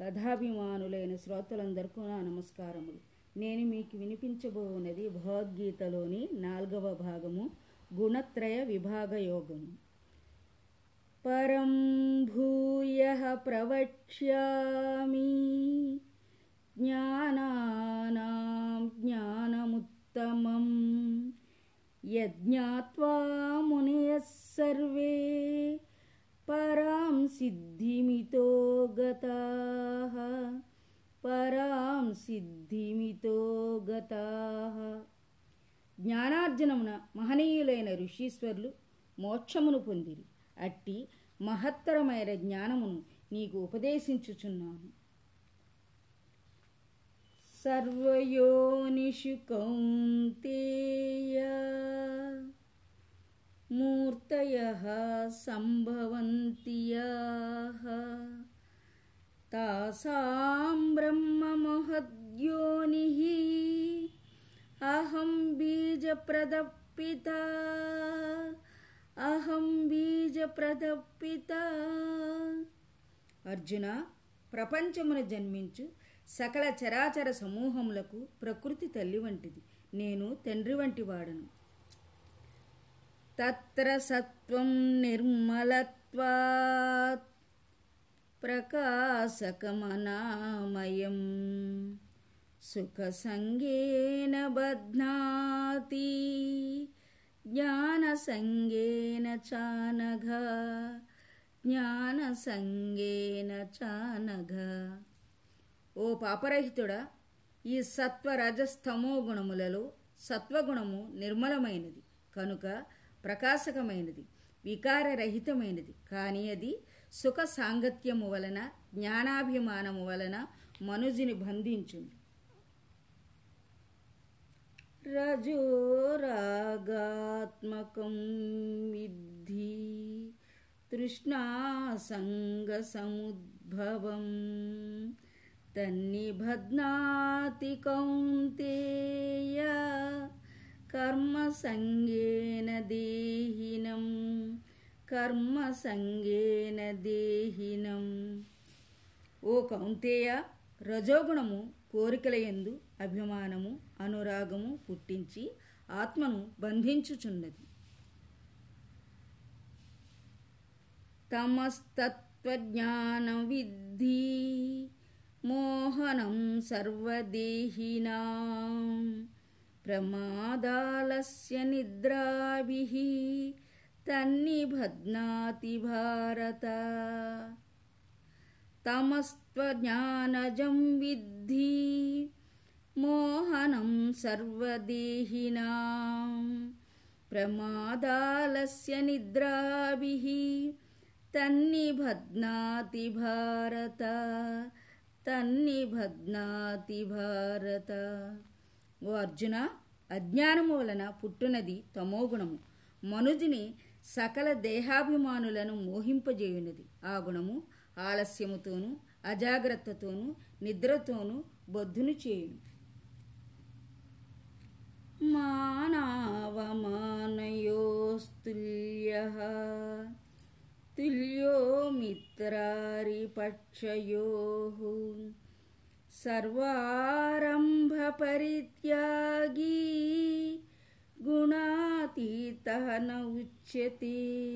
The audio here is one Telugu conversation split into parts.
కథాభిమానులైన శ్రోతలందరికీ నా నమస్కారములు నేను మీకు వినిపించబోవున్నది భగవద్గీతలోని నాలుగవ భాగము గుణత్రయ విభాగ యోగము పరం భూయ ప్రవక్ష్యామి జ్ఞానానాం జ్ఞానముత్తమం యజ్ఞాత్వా మునయः సర్వే పరాం సిద్ధిమితో గతాః పరాం సిద్ధిమితో గతాః జ్ఞానార్జనమున మహనీయులైన ఋషీశ్వరులు మోక్షమును పొందిరి అట్టి మహత్తరమైన జ్ఞానమును నీకు ఉపదేశించుచున్నాను సర్వయోనిషు కౌంతేయ మూర్తయ సంభవంతి యాః తాసాం బ్రహ్మమహద్యోనిః అహం బీజప్రదపిత అహం బీజప్రదపిత అర్జున ప్రపంచమున జన్మించు సకల చరాచర సమూహములకు ప్రకృతి తల్లి వంటిది నేను తండ్రి వంటి వాడను తత్ర సత్వం నిర్మలత్వాత్ ప్రకాశకమనామయం సుఖసంగేన బధ్నాతి జ్ఞానసంగేన చానఘ జ్ఞానసంగేన చానఘ ఓ పాపరహితుడా ఈ సత్వ రజస్తమో గుణములలో సత్వగుణము నిర్మలమైనది కనుక ప్రకాశకమైనది వికారరహితమైనది కానీ అది సుఖ సాంగత్యము వలన జ్ఞానాభిమానము వలన మనుజుని బంధించుంది రజోరాగాత్మకం విద్ధి తృష్ణాసంగసముద్భవం తన్నిబధ్నాతి కౌంతేయ కర్మసంగేన దేహినం కర్మసంగేన దేహినం ఓ కౌంతేయ రజోగుణము కోరికల యందు అభిమానము అనురాగము పుట్టించి ఆత్మను బంధించుచున్నది తమస్తత్వజ్ఞానం విద్ధి మోహనం సర్వదేహినాం ప్రమాదాలస్య నిద్రాభిः తన్నిబధ్నాతి భారత తమస్త్వజ్ఞానజం విద్ధి మోహనం సర్వదేహినాం ప్రమాదాలస్య నిద్రాభిः తన్నిబధ్నాతి భారత తన్నిబధ్నాతి భారత ఓ అర్జున అజ్ఞానము వలన పుట్టునది తమోగుణము మనుజుని సకల దేహాభిమానులను మోహింపజేయునది ఆ గుణము ఆలస్యముతోనూ అజాగ్రత్తతోనూ నిద్రతోనూ బొద్ధును చేయును మానవమానయోస్తుల్య తుల్యో మిత్రారిపక్షయో సర్వారంభపరిత్యాగీ గుణాతీత న ఉచ్యతే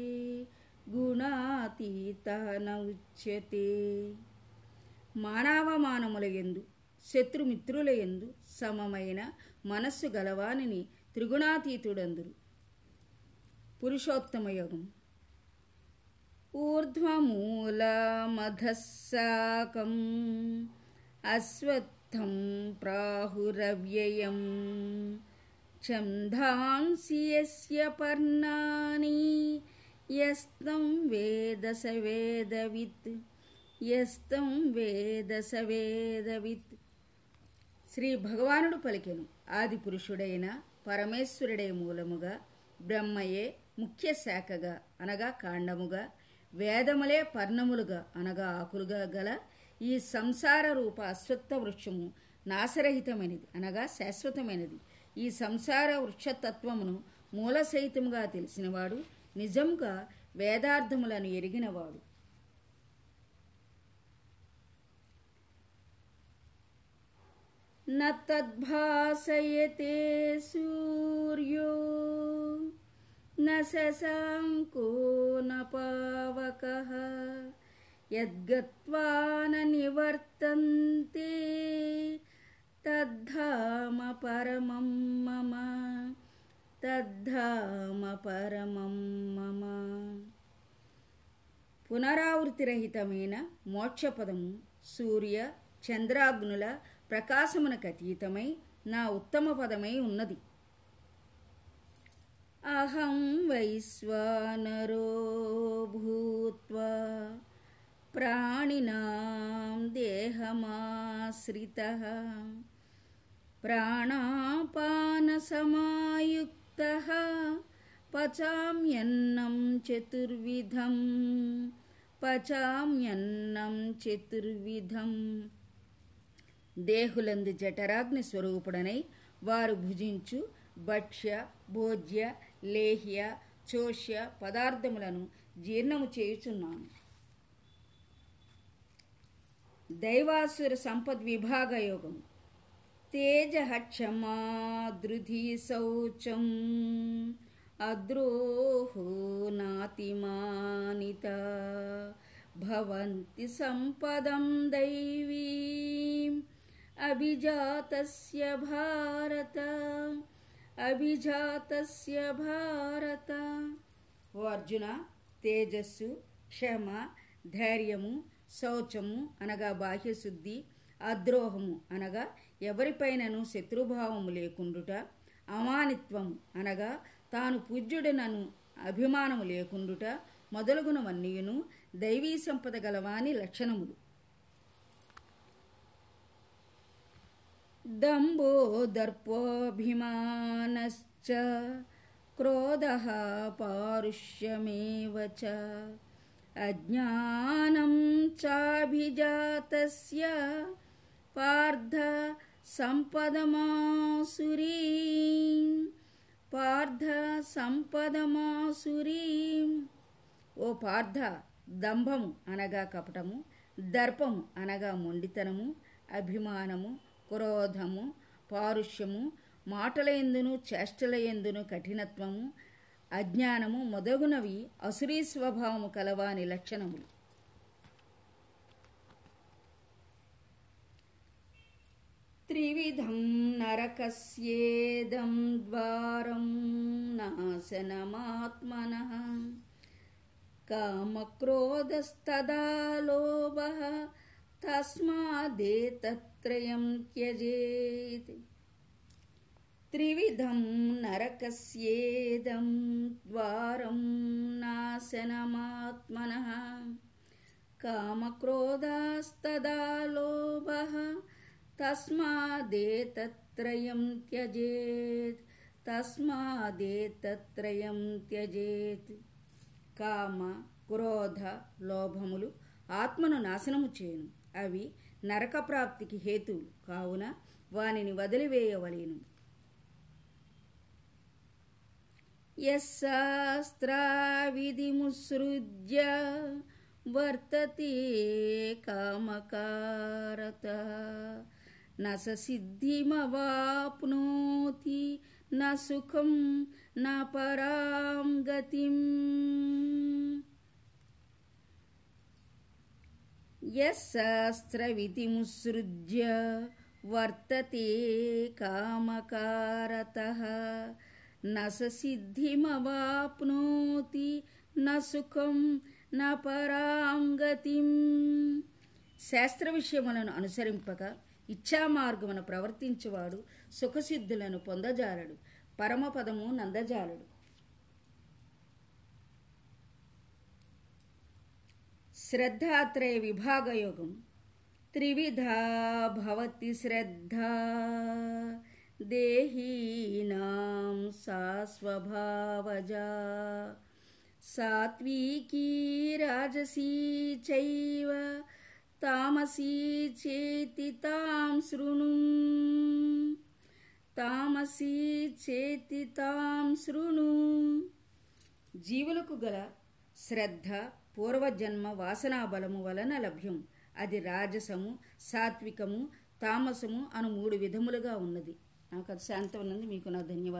గుణాతీత న ఉచ్యతే మానవమానముల ఎందు శత్రుమిత్రుల ఎందు సమమైన మనస్సు గలవానిని త్రిగుణాతీతుడందురు పురుషోత్తమ యోగం ఊర్ధ్వమూలమధస్సాకం అశ్వత్థం ప్రాహురవ్యయం ఛందాంసి యస్య పర్ణాని యస్తం వేద స వేదవిత్ యస్తం వేద స వేదవిత్ శ్రీ భగవానుడు పలికెను ఆది పురుషుడైన పరమేశ్వరుడే మూలముగా బ్రహ్మయే ముఖ్య శాఖగా అనగా కాండముగా వేదములే పర్ణములుగా అనగా ఆకులుగా గల ఈ సంసార రూప అశ్వత్థ వృక్షము నాశరహితమైనది అనగా శాశ్వతమైనది ఈ సంసార వృక్షతత్వమును మూల సహితముగా తెలిసినవాడు నిజముగా వేదార్థములను ఎరిగినవాడు न तद्भासयते सूर्यो न शशाङ्को न पावकः यद्गत्वा न निवर्तन्ते तद्धाम परमं मम తద్ధామ పరమం మమ పునరావృతిరహితమైన మోక్షపదము సూర్య చంద్రాగ్నుల ప్రకాశమునకు అతీతమై నా ఉత్తమ పదమై ఉన్నది అహం వైశ్వానరో భూత్వా ప్రాణినాం దేహమాశ్రితः ప్రాణాపానసమాయుక్తः పచామ్యన్నం చతుర్విధం పచామ్యన్నం చతుర్విధం దేహులందు జఠరాగ్ని స్వరూపుడనై వారు భుజించు భక్ష్య భోజ్య లేహ్య చోష్య పదార్థములను జీర్ణము చేయుచున్నాను దైవాసుర సంపద్ విభాగ యోగం తేజ క్షమా ధృధి శౌచం అద్రోహో నాతిమానిత భవంతి సంపదం దైవీం అభిజాతస్య భారత అభిజాతస్య భారత ఓ అర్జున తేజస్సు క్షమ ధైర్యము శౌచము అనగా బాహ్యశుద్ధి అద్రోహము అనగా ఎవరిపైనను శత్రుభావము లేకుండుట అమానిత్వము అనగా తాను పూజ్యుడనను అభిమానము లేకుండుట మొదలగునవన్నీయును దైవీ సంపద గలవాని లక్షణములు దంభో దర్పోభిమానశ్చ క్రోధ పారుష్యమేవ చ అజ్ఞానం చాభిజాతస్య పార్థ సంపదమాసురీ పార్థ సంపదమాసురీ ఓ పార్థ దంభము అనగా కపటము దర్పము అనగా మొండితనము అభిమానము క్రోధము పారుష్యము మాటల ఎందును చేష్టల ఎందును కఠినత్వము అజ్ఞానము మొదగునవి అసురీ స్వభావము కలవాని లక్షణములు త్రివిధం నరకస్యేదం ద్వారం నాశనమాత్మన కామక్రోధస్తదా లోభ తస్మాదేతత్రయం త్యజేత్ త్రివిధం నరకస్యేదం ద్వారం నాశనమాత్మన కామక్రోధాస్తదా లోభ తస్మాదేతత్రయం త్యజేత్ తస్మాదేతత్రయం త్యజేత్ కామ క్రోధ లోభములు ఆత్మను నాశనము చేయును అవి నరక ప్రాప్తికి హేతువులు కావున వానిని వదిలివేయవలేను యశాస్త్రావిధిముసృజ్య వర్తతే కామకారత న స సిద్ధిమవాప్నోతి న సుఖం న పరాం గతిం యశాస్త్రవిధిముసృజ్య వర్తతే కామకారతః న స సిద్ధిమవాప్నోతి న సుఖం న పరాం గతిం శాస్త్ర విషయములను అనుసరింపక ఇచ్ఛా మార్గమున ప్రవర్తించువాడు సుఖసిద్ధులను పొందజాలడు పరమపదము నందజాలడు శ్రద్ధాత్రయ విభాగయోగం త్రివిధా భవతి శ్రద్ధా దేహీనాం సా స్వభావజా సాత్వికీ రాజసీ చైవ తామసీ చేతి తాం శృణు తామసీ చేతి తాం శృణు జీవులకు గల శ్రద్ధ పూర్వజన్మ వాసనా బలము వలన లభ్యం అది రాజసము సాత్వికము తామసము అను మూడు విధములుగా ఉన్నది నాకు అది శాంతం ఉన్నది మీకు నా ధన్యవాదాలు